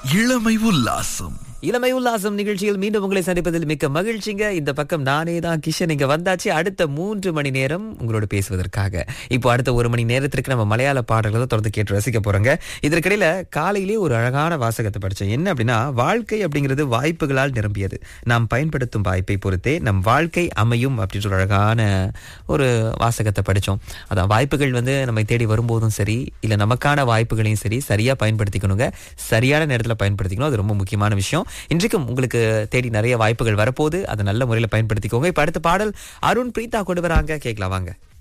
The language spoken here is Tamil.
இளமை உல்லாசம் இளமை உல்லாசம் நிகழ்ச்சியில் மீண்டும் உங்களை சந்திப்பதில் மிக்க மகிழ்ச்சிங்க இந்த பக்கம் நானே தான் கிஷன் இங்க வந்தாச்சு அடுத்த மூன்று மணி நேரம் உங்களோட பேசுவதற்காக இப்போ அடுத்த ஒரு மணி நேரத்திற்கு நம்ம மலையாள பாடல்களை தான் தொடர்ந்து கேட்டு ரசிக்க போறோங்க இதற்கிடையில காலையிலேயே ஒரு அழகான வாசகத்தை படிச்சேன் என்ன அப்படின்னா வாழ்க்கை அப்படிங்கிறது வாய்ப்புகளால் நிரம்பியது நாம் பயன்படுத்தும் வாய்ப்பை பொறுத்தே நம் வாழ்க்கை அமையும் அப்படின்ற ஒரு அழகான ஒரு வாசகத்தை படிச்சோம் அதான் வாய்ப்புகள் வந்து நம்மை தேடி வரும்போதும் சரி இல்ல நமக்கான வாய்ப்புகளையும் சரி சரியா பயன்படுத்திக்கணுங்க சரியான நேரத்துல பயன்படுத்திக்கணும் அது ரொம்ப முக்கியமான விஷயம் இன்றைக்கும் உங்களுக்கு தேடி நிறைய வாய்ப்புகள் வரப்போகுது அதை நல்ல முறையில் பயன்படுத்திக்கோங்க இப்ப அடுத்த பாடல் அருண் பிரீதா கொண்டு வராங்க கேட்கலாம் வாங்க